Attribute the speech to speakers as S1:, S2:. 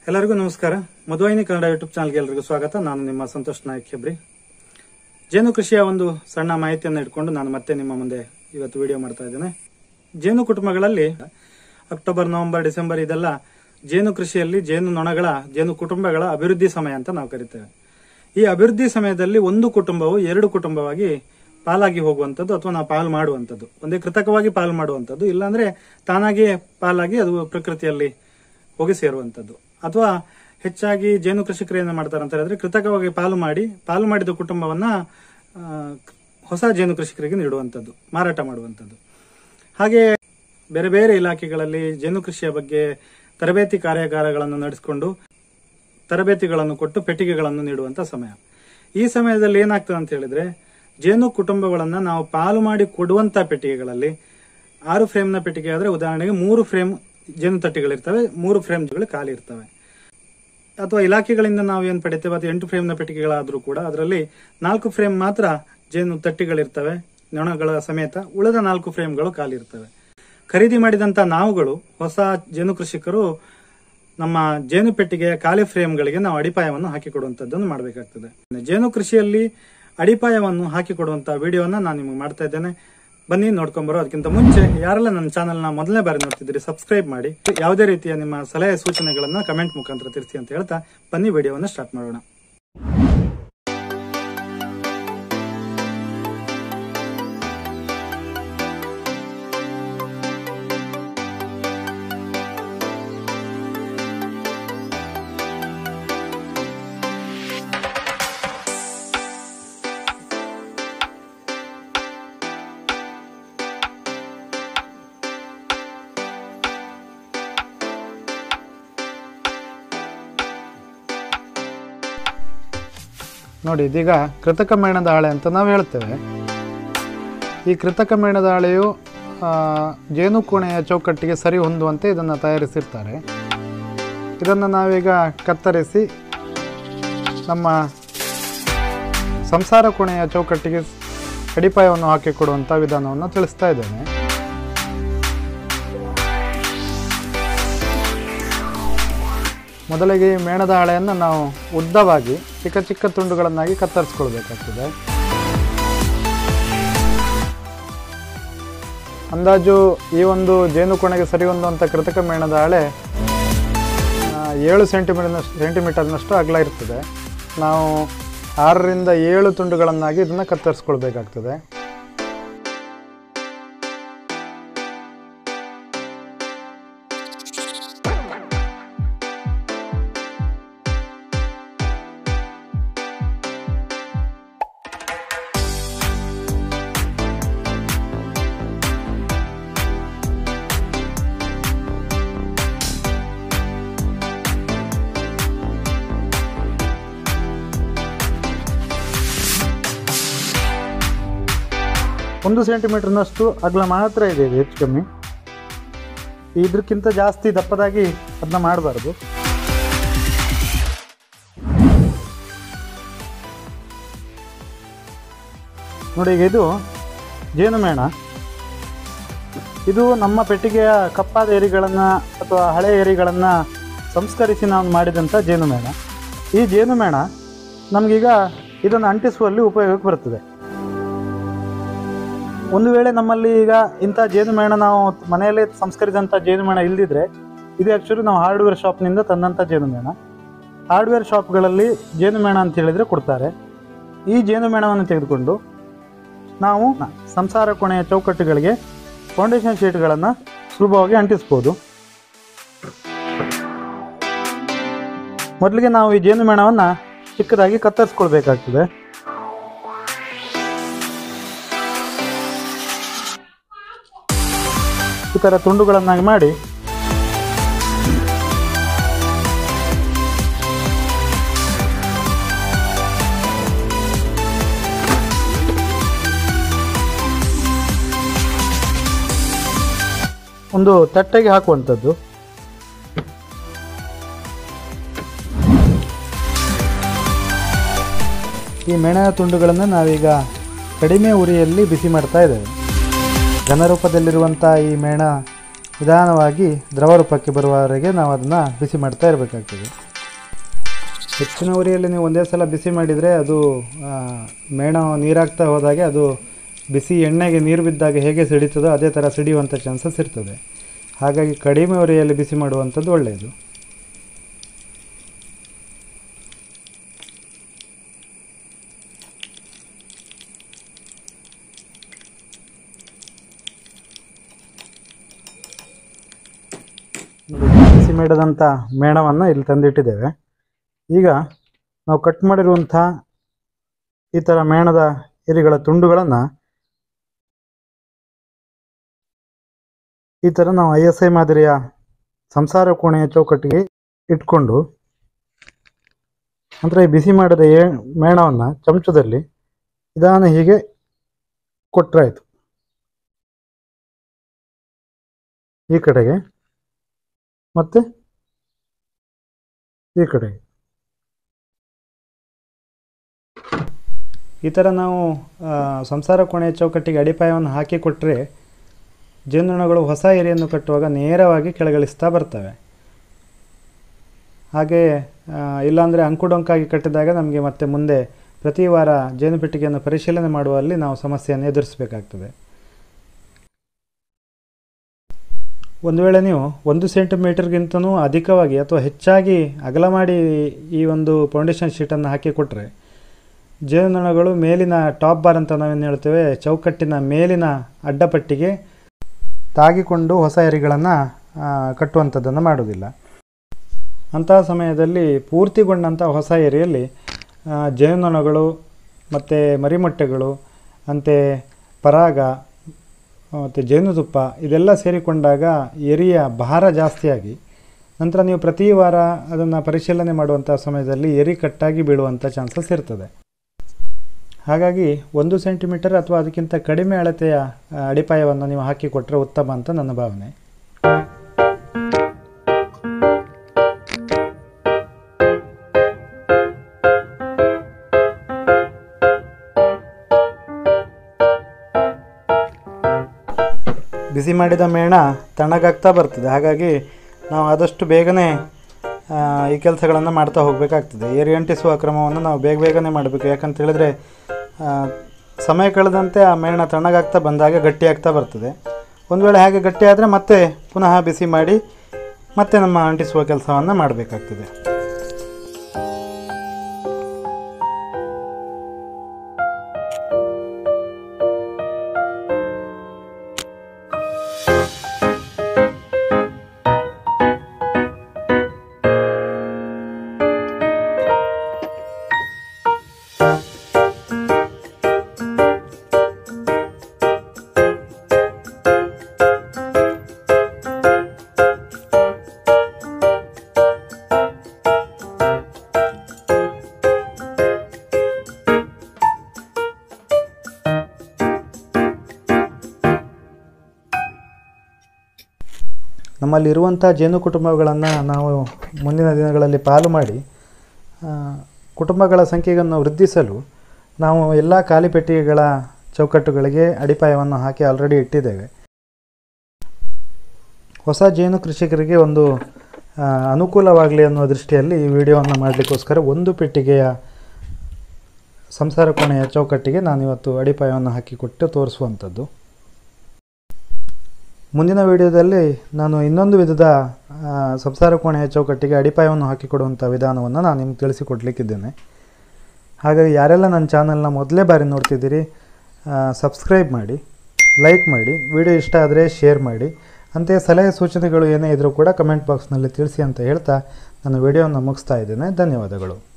S1: ಎಲ್ಲರಿಗೂ ನಮಸ್ಕಾರ ಮಧುವಾಹಿನಿ ಕನ್ನಡ ಯೂಟ್ಯೂಬ್ ಚಾನಲ್ಗೆ ಎಲ್ಲರಿಗೂ ಸ್ವಾಗತ ನಾನು ನಿಮ್ಮ ಸಂತೋಷ್ ನಾಯಕ್ ಹೆಬ್ರಿ ಜೇನು ಕೃಷಿಯ ಒಂದು ಸಣ್ಣ ಮಾಹಿತಿಯನ್ನು ಇಟ್ಕೊಂಡು ನಾನು ಮತ್ತೆ ನಿಮ್ಮ ಮುಂದೆ ಇವತ್ತು ವಿಡಿಯೋ ಮಾಡ್ತಾ ಇದ್ದೇನೆ ಜೇನು ಕುಟುಂಬಗಳಲ್ಲಿ ಅಕ್ಟೋಬರ್ ನವೆಂಬರ್ ಡಿಸೆಂಬರ್ ಇದೆಲ್ಲ ಜೇನು ಕೃಷಿಯಲ್ಲಿ ಜೇನು ನೊಣಗಳ ಜೇನು ಕುಟುಂಬಗಳ ಅಭಿವೃದ್ಧಿ ಸಮಯ ಅಂತ ನಾವು ಕರಿತೇವೆ ಈ ಅಭಿವೃದ್ಧಿ ಸಮಯದಲ್ಲಿ ಒಂದು ಕುಟುಂಬವು ಎರಡು ಕುಟುಂಬವಾಗಿ ಪಾಲಾಗಿ ಹೋಗುವಂಥದ್ದು ಅಥವಾ ನಾವು ಪಾಲು ಮಾಡುವಂಥದ್ದು ಒಂದೇ ಕೃತಕವಾಗಿ ಪಾಲು ಮಾಡುವಂಥದ್ದು ಇಲ್ಲಾಂದ್ರೆ ತಾನಾಗಿಯೇ ಪಾಲಾಗಿ ಅದು ಪ್ರಕೃತಿಯಲ್ಲಿ ಹೋಗಿ ಸೇರುವಂಥದ್ದು ಅಥವಾ ಹೆಚ್ಚಾಗಿ ಜೇನು ಕೃಷಿಕರು ಏನು ಮಾಡ್ತಾರೆ ಅಂತ ಹೇಳಿದ್ರೆ ಕೃತಕವಾಗಿ ಪಾಲು ಮಾಡಿ ಪಾಲು ಮಾಡಿದ ಕುಟುಂಬವನ್ನ ಆ, ಹೊಸ ಜೇನು ಕೃಷಿಕರಿಗೆ ನೀಡುವಂಥದ್ದು ಮಾರಾಟ ಮಾಡುವಂಥದ್ದು ಹಾಗೆ ಬೇರೆ ಬೇರೆ ಇಲಾಖೆಗಳಲ್ಲಿ ಜೇನು ಕೃಷಿಯ ಬಗ್ಗೆ ತರಬೇತಿ ಕಾರ್ಯಾಗಾರಗಳನ್ನು ನಡೆಸಿಕೊಂಡು ತರಬೇತಿಗಳನ್ನು ಕೊಟ್ಟು ಪೆಟ್ಟಿಗೆಗಳನ್ನು ನೀಡುವಂತ ಸಮಯ ಈ ಸಮಯದಲ್ಲಿ ಏನಾಗ್ತದೆ ಅಂತ ಹೇಳಿದ್ರೆ ಜೇನು ಕುಟುಂಬಗಳನ್ನ ನಾವು ಪಾಲು ಮಾಡಿ ಕೊಡುವಂತ ಪೆಟ್ಟಿಗೆಗಳಲ್ಲಿ ಆರು ಫ್ರೇಮ್ನ ಪೆಟ್ಟಿಗೆ ಆದ್ರೆ ಉದಾಹರಣೆಗೆ ಮೂರು ಫ್ರೇಮ್ ಜೇನು ತಟ್ಟಿಗಳಿರ್ತವೆ ಮೂರು ಫ್ರೇಮ್ಗಳು ಖಾಲಿ ಇರ್ತವೆ ಅಥವಾ ಇಲಾಖೆಗಳಿಂದ ನಾವು ಏನು ಪಡಿತೇವೆ ಅಥವಾ ಎಂಟು ಫ್ರೇಮ್ನ ಪೆಟ್ಟಿಗೆಗಳಾದ್ರೂ ಕೂಡ ಅದರಲ್ಲಿ ನಾಲ್ಕು ಫ್ರೇಮ್ ಮಾತ್ರ ಜೇನು ತಟ್ಟಿಗಳಿರ್ತವೆ ನೊಣಗಳ ಸಮೇತ ಉಳಿದ ನಾಲ್ಕು ಫ್ರೇಮ್ಗಳು ಖಾಲಿ ಇರ್ತವೆ ಖರೀದಿ ಮಾಡಿದಂತ ನಾವುಗಳು ಹೊಸ ಜೇನು ಕೃಷಿಕರು ನಮ್ಮ ಜೇನು ಪೆಟ್ಟಿಗೆಯ ಖಾಲಿ ಫ್ರೇಮ್ಗಳಿಗೆ ನಾವು ಅಡಿಪಾಯವನ್ನು ಹಾಕಿಕೊಡುವಂತದ್ದನ್ನು ಮಾಡಬೇಕಾಗ್ತದೆ ಜೇನು ಕೃಷಿಯಲ್ಲಿ ಅಡಿಪಾಯವನ್ನು ಹಾಕಿಕೊಡುವಂತ ವಿಡಿಯೋನ ನಾನು ನಿಮಗೆ ಮಾಡ್ತಾ ಇದ್ದೇನೆ ಬನ್ನಿ ನೋಡ್ಕೊಂಬರೋ ಅದಕ್ಕಿಂತ ಮುಂಚೆ ಯಾರೆಲ್ಲ ನನ್ನ ಚಾನಲ್ನ ಮೊದಲನೇ ಬಾರಿ ನೋಡ್ತಿದ್ದೀರಿ ಸಬ್ಸ್ಕ್ರೈಬ್ ಮಾಡಿ ಯಾವುದೇ ರೀತಿಯ ನಿಮ್ಮ ಸಲಹೆ ಸೂಚನೆಗಳನ್ನ ಕಮೆಂಟ್ ಮುಖಾಂತರ ತಿಳಿಸಿ ಅಂತ ಹೇಳ್ತಾ ಬನ್ನಿ ವಿಡಿಯೋವನ್ನು ಸ್ಟಾರ್ಟ್ ಮಾಡೋಣ ನೋಡಿ ಇದೀಗ ಕೃತಕ ಮೇಣದ ಹಾಳೆ ಅಂತ ನಾವು ಹೇಳ್ತೇವೆ ಈ ಕೃತಕ ಮೇಣದ ಹಾಳೆಯು ಆ, ಜೇನು ಕೋಣೆಯ ಚೌಕಟ್ಟಿಗೆ ಸರಿ ಹೊಂದುವಂತೆ ಇದನ್ನು ತಯಾರಿಸಿರ್ತಾರೆ ಇದನ್ನು ನಾವೀಗ ಕತ್ತರಿಸಿ ನಮ್ಮ ಸಂಸಾರ ಕೋಣೆಯ ಚೌಕಟ್ಟಿಗೆ ಅಡಿಪಾಯವನ್ನು ಹಾಕಿಕೊಡುವಂಥ ವಿಧಾನವನ್ನು ತಿಳಿಸ್ತಾ ಇದ್ದೇನೆ ಮೊದಲಿಗೆ ಈ ಮೇಣದ ಹಾಳೆಯನ್ನು ನಾವು ಉದ್ದವಾಗಿ ಚಿಕ್ಕ ಚಿಕ್ಕ ತುಂಡುಗಳನ್ನಾಗಿ ಕತ್ತರಿಸ್ಕೊಳ್ಬೇಕಾಗ್ತದೆ ಅಂದಾಜು ಈ ಒಂದು ಜೇನುಕೋಣೆಗೆ ಸರಿ ಹೊಂದುವಂಥ ಕೃತಕ ಮೇಣದ ಹಾಳೆ ಆ, ಏಳು ಸೆಂಟಿಮೀಟರ್ನಷ್ಟು ಸೆಂಟಿಮೀಟರ್ನಷ್ಟು ಅಗಲ ಇರ್ತದೆ ನಾವು ಆರರಿಂದ ಏಳು ತುಂಡುಗಳನ್ನಾಗಿ ಇದನ್ನು ಕತ್ತರಿಸ್ಕೊಳ್ಬೇಕಾಗ್ತದೆ ಒಂದು ಸೆಂಟಿಮೀಟರ್ನಷ್ಟು ಅಗಲ ಮಾತ್ರ ಇದೆ ಇದು ಹೆಚ್ಚು ಕಮ್ಮಿ ಇದಕ್ಕಿಂತ ಜಾಸ್ತಿ ದಪ್ಪದಾಗಿ ಅದನ್ನ ಮಾಡಬಾರ್ದು ನೋಡಿ ಈಗ ಇದು ಜೇನುಮೇಣ ಇದು ನಮ್ಮ ಪೆಟ್ಟಿಗೆಯ ಕಪ್ಪಾದ ಏರಿಗಳನ್ನು ಅಥವಾ ಹಳೆ ಏರಿಗಳನ್ನು ಸಂಸ್ಕರಿಸಿ ನಾವು ಮಾಡಿದಂಥ ಜೇನುಮೇಣ ಈ ಜೇನುಮೇಣ ನಮಗೀಗ ಇದನ್ನು ಅಂಟಿಸುವಲ್ಲಿ ಉಪಯೋಗಕ್ಕೆ ಬರ್ತದೆ ಒಂದು ವೇಳೆ ನಮ್ಮಲ್ಲಿ ಈಗ ಇಂಥ ಜೇನುಮೇಣ ನಾವು ಮನೆಯಲ್ಲೇ ಸಂಸ್ಕರಿಸಿದಂಥ ಜೇನುಮೇಣ ಇಲ್ದಿದ್ರೆ ಇದು ಆ್ಯಕ್ಚುಲಿ ನಾವು ಹಾರ್ಡ್ವೇರ್ ಶಾಪ್ನಿಂದ ತಂದಂಥ ಜೇನುಮೇಣ ಹಾರ್ಡ್ವೇರ್ ಶಾಪ್ಗಳಲ್ಲಿ ಜೇನುಮೇಣ ಅಂತ ಹೇಳಿದರೆ ಕೊಡ್ತಾರೆ ಈ ಜೇನುಮೇಣವನ್ನು ತೆಗೆದುಕೊಂಡು ನಾವು ಸಂಸಾರ ಕೋಣೆಯ ಚೌಕಟ್ಟುಗಳಿಗೆ ಫೌಂಡೇಶನ್ ಶೀಟ್ಗಳನ್ನು ಸುಲಭವಾಗಿ ಅಂಟಿಸ್ಬೋದು ಮೊದಲಿಗೆ ನಾವು ಈ ಜೇನುಮೇಣವನ್ನು ಚಿಕ್ಕದಾಗಿ ಕತ್ತರಿಸ್ಕೊಳ್ಬೇಕಾಗ್ತದೆ ಈ ಥರ ತುಂಡುಗಳನ್ನಾಗಿ ಮಾಡಿ ಒಂದು ತಟ್ಟೆಗೆ ಹಾಕುವಂಥದ್ದು ಈ ಮೆಣೆಯ ತುಂಡುಗಳನ್ನು ನಾವೀಗ ಕಡಿಮೆ ಉರಿಯಲ್ಲಿ ಬಿಸಿ ಮಾಡ್ತಾ ಇದ್ದೇವೆ ಘನರೂಪದಲ್ಲಿರುವಂಥ ಈ ಮೇಣ ನಿಧಾನವಾಗಿ ದ್ರವ ರೂಪಕ್ಕೆ ಬರುವವರೆಗೆ ನಾವು ಅದನ್ನು ಬಿಸಿ ಮಾಡ್ತಾ ಇರಬೇಕಾಗ್ತದೆ ಹೆಚ್ಚಿನ ಉರಿಯಲ್ಲಿ ನೀವು ಒಂದೇ ಸಲ ಬಿಸಿ ಮಾಡಿದರೆ ಅದು ಆ, ಮೇಣ ನೀರಾಗ್ತಾ ಹೋದಾಗೆ ಅದು ಬಿಸಿ ಎಣ್ಣೆಗೆ ನೀರು ಬಿದ್ದಾಗ ಹೇಗೆ ಸಿಡಿತದೋ ಅದೇ ಥರ ಸಿಡಿಯುವಂಥ ಚಾನ್ಸಸ್ ಇರ್ತದೆ ಹಾಗಾಗಿ ಕಡಿಮೆ ಉರಿಯಲ್ಲಿ ಬಿಸಿ ಮಾಡುವಂಥದ್ದು ಒಳ್ಳೆಯದು ಬಿಸಿ ಮಾಡಿದಂಥ ಮೇಣವನ್ನು ಇಲ್ಲಿ ತಂದಿಟ್ಟಿದ್ದೇವೆ ಈಗ ನಾವು ಕಟ್ ಮಾಡಿರುವಂಥ ಈ ಥರ ಮೇಣದ ಎಲೆಗಳ ತುಂಡುಗಳನ್ನು ಈ ಥರ ನಾವು ಐ ಎಸ್ ಐ ಮಾದರಿಯ ಸಂಸಾರ ಕೋಣೆಯ ಚೌಕಟ್ಟಿಗೆ ಇಟ್ಕೊಂಡು ನಂತರ ಈ ಬಿಸಿ ಮಾಡಿದ ಏ ಮೇಣವನ್ನು ಚಮಚದಲ್ಲಿ ನಿಧಾನ ಹೀಗೆ ಕೊಟ್ಟರಾಯಿತು ಈ ಕಡೆಗೆ ಮತ್ತು ಈ ಕಡೆಗೆ ಈ ಥರ ನಾವು ಆ, ಸಂಸಾರ ಕೋಣೆಯ ಚೌಕಟ್ಟಿಗೆ ಅಡಿಪಾಯವನ್ನು ಹಾಕಿ ಕೊಟ್ಟರೆ ಜೇನುನೊಣಗಳು ಹೊಸ ಎರೆಯನ್ನು ಕಟ್ಟುವಾಗ ನೇರವಾಗಿ ಕೆಳಗಿಳಿಸ್ತಾ ಬರ್ತವೆ ಹಾಗೆ ಆ, ಇಲ್ಲಾಂದರೆ ಅಂಕುಡೊಂಕಾಗಿ ಕಟ್ಟಿದಾಗ ನಮಗೆ ಮತ್ತೆ ಮುಂದೆ ಪ್ರತಿ ವಾರ ಜೇನು ಪೆಟ್ಟಿಗೆಯನ್ನು ಪರಿಶೀಲನೆ ಮಾಡುವಲ್ಲಿ ನಾವು ಸಮಸ್ಯೆಯನ್ನು ಎದುರಿಸಬೇಕಾಗ್ತದೆ ಒಂದು ವೇಳೆ ನೀವು ಒಂದು ಸೆಂಟಿಮೀಟರ್ಗಿಂತನೂ ಅಧಿಕವಾಗಿ ಅಥವಾ ಹೆಚ್ಚಾಗಿ ಅಗಲ ಮಾಡಿ ಈ ಒಂದು ಫೌಂಡೇಶನ್ ಶೀಟನ್ನು ಹಾಕಿ ಕೊಟ್ಟರೆ ಜೇನುನೊಣಗಳು ಮೇಲಿನ ಟಾಪ್ ಬಾರ್ ಅಂತ ನಾವೇನು ಹೇಳ್ತೇವೆ ಚೌಕಟ್ಟಿನ ಮೇಲಿನ ಅಡ್ಡಪಟ್ಟಿಗೆ ತಾಗಿಕೊಂಡು ಹೊಸ ಎರಿಗಳನ್ನು ಕಟ್ಟುವಂಥದ್ದನ್ನು ಮಾಡೋದಿಲ್ಲ ಅಂತಹ ಸಮಯದಲ್ಲಿ ಪೂರ್ತಿಗೊಂಡಂಥ ಹೊಸ ಎರೆಯಲ್ಲಿ ಆ, ಜೇನುನೊಣಗಳು ಮತ್ತು ಮರಿಮೊಟ್ಟೆಗಳು ಅಂತೆ ಪರಾಗ ಮತ್ತು ಜೇನುತುಪ್ಪ ಇದೆಲ್ಲ ಸೇರಿಕೊಂಡಾಗ ಎರಿಯ ಭಾರ ಜಾಸ್ತಿಯಾಗಿ ನಂತರ ನೀವು ಪ್ರತಿ ವಾರ ಅದನ್ನು ಪರಿಶೀಲನೆ ಮಾಡುವಂಥ ಸಮಯದಲ್ಲಿ ಎರಿ ಕಟ್ಟಾಗಿ ಬೀಳುವಂಥ ಚಾನ್ಸಸ್ ಇರ್ತದೆ ಹಾಗಾಗಿ ಒಂದು ಸೆಂಟಿಮೀಟರ್ ಅಥವಾ ಅದಕ್ಕಿಂತ ಕಡಿಮೆ ಅಳತೆಯ ಆ, ಅಡಿಪಾಯವನ್ನು ನೀವು ಹಾಕಿಕೊಟ್ರೆ ಉತ್ತಮ ಅಂತ ನನ್ನ ಭಾವನೆ ಬಿಸಿ ಮಾಡಿದ ಮೇಣ ತಣ್ಣಗಾಗ್ತಾ ಬರ್ತದೆ ಹಾಗಾಗಿ ನಾವು ಆದಷ್ಟು ಬೇಗನೆ ಆ, ಈ ಕೆಲಸಗಳನ್ನು ಮಾಡ್ತಾ ಹೋಗಬೇಕಾಗ್ತದೆ ಏರಿ ಅಂಟಿಸುವ ಕ್ರಮವನ್ನು ನಾವು ಬೇಗ ಬೇಗನೆ ಮಾಡಬೇಕು ಯಾಕಂತ ಹೇಳಿದ್ರೆ ಆ, ಸಮಯ ಕಳೆದಂತೆ ಆ ಮೇಣ ತಣ್ಣಗಾಗ್ತಾ ಬಂದಾಗ ಗಟ್ಟಿಯಾಗ್ತಾ ಬರ್ತದೆ ಒಂದು ವೇಳೆ ಹಾಗೆ ಗಟ್ಟಿ ಆದರೆ ಮತ್ತೆ ಪುನಃ ಬಿಸಿ ಮಾಡಿ ಮತ್ತೆ ನಮ್ಮ ಅಂಟಿಸುವ ಕೆಲಸವನ್ನು ಮಾಡಬೇಕಾಗ್ತದೆ ನಮ್ಮಲ್ಲಿರುವಂಥ ಜೇನು ಕುಟುಂಬಗಳನ್ನು ನಾವು ಮುಂದಿನ ದಿನಗಳಲ್ಲಿ ಪಾಲು ಮಾಡಿ ಆ, ಕುಟುಂಬಗಳ ಸಂಖ್ಯೆಯನ್ನು ವೃದ್ಧಿಸಲು ನಾವು ಎಲ್ಲ ಖಾಲಿ ಪೆಟ್ಟಿಗೆಗಳ ಚೌಕಟ್ಟುಗಳಿಗೆ ಅಡಿಪಾಯವನ್ನು ಹಾಕಿ ಆಲ್ರೆಡಿ ಇಟ್ಟಿದ್ದೇವೆ ಹೊಸ ಜೇನು ಕೃಷಿಕರಿಗೆ ಒಂದು ಆ, ಅನುಕೂಲವಾಗಲಿ ಅನ್ನುವ ದೃಷ್ಟಿಯಲ್ಲಿ ಈ ವಿಡಿಯೋವನ್ನು ಮಾಡಲಿಕ್ಕೋಸ್ಕರ ಒಂದು ಪೆಟ್ಟಿಗೆಯ ಸಂಸಾರ ಕೋಣೆಯ ಚೌಕಟ್ಟಿಗೆ ನಾನಿವತ್ತು ಅಡಿಪಾಯವನ್ನು ಹಾಕಿಕೊಟ್ಟು ತೋರಿಸುವಂಥದ್ದು ಮುಂದಿನ ವಿಡಿಯೋದಲ್ಲಿ ನಾನು ಇನ್ನೊಂದು ವಿಧದ ಆ, ಸಂಸಾರ ಕೋಣೆಯ ಚೌಕಟ್ಟಿಗೆ ಅಡಿಪಾಯವನ್ನು ಹಾಕಿಕೊಡುವಂಥ ವಿಧಾನವನ್ನು ನಾನು ನಿಮ್ಗೆ ತಿಳಿಸಿಕೊಡ್ಲಿಕ್ಕಿದ್ದೇನೆ ಹಾಗಾಗಿ ಯಾರೆಲ್ಲ ನನ್ನ ಚಾನಲ್ನ ಮೊದಲೇ ಬಾರಿ ನೋಡ್ತಿದ್ದೀರಿ ಸಬ್ಸ್ಕ್ರೈಬ್ ಮಾಡಿ ಲೈಕ್ ಮಾಡಿ ವಿಡಿಯೋ ಇಷ್ಟ ಆದರೆ ಶೇರ್ ಮಾಡಿ ಅಂತೆಯೇ ಸಲಹೆ ಸೂಚನೆಗಳು ಏನೇ ಇದ್ದರೂ ಕೂಡ ಕಮೆಂಟ್ ಬಾಕ್ಸ್ನಲ್ಲಿ ತಿಳಿಸಿ ಅಂತ ಹೇಳ್ತಾ ನನ್ನ ವಿಡಿಯೋವನ್ನು ಮುಗಿಸ್ತಾ ಇದ್ದೇನೆ ಧನ್ಯವಾದಗಳು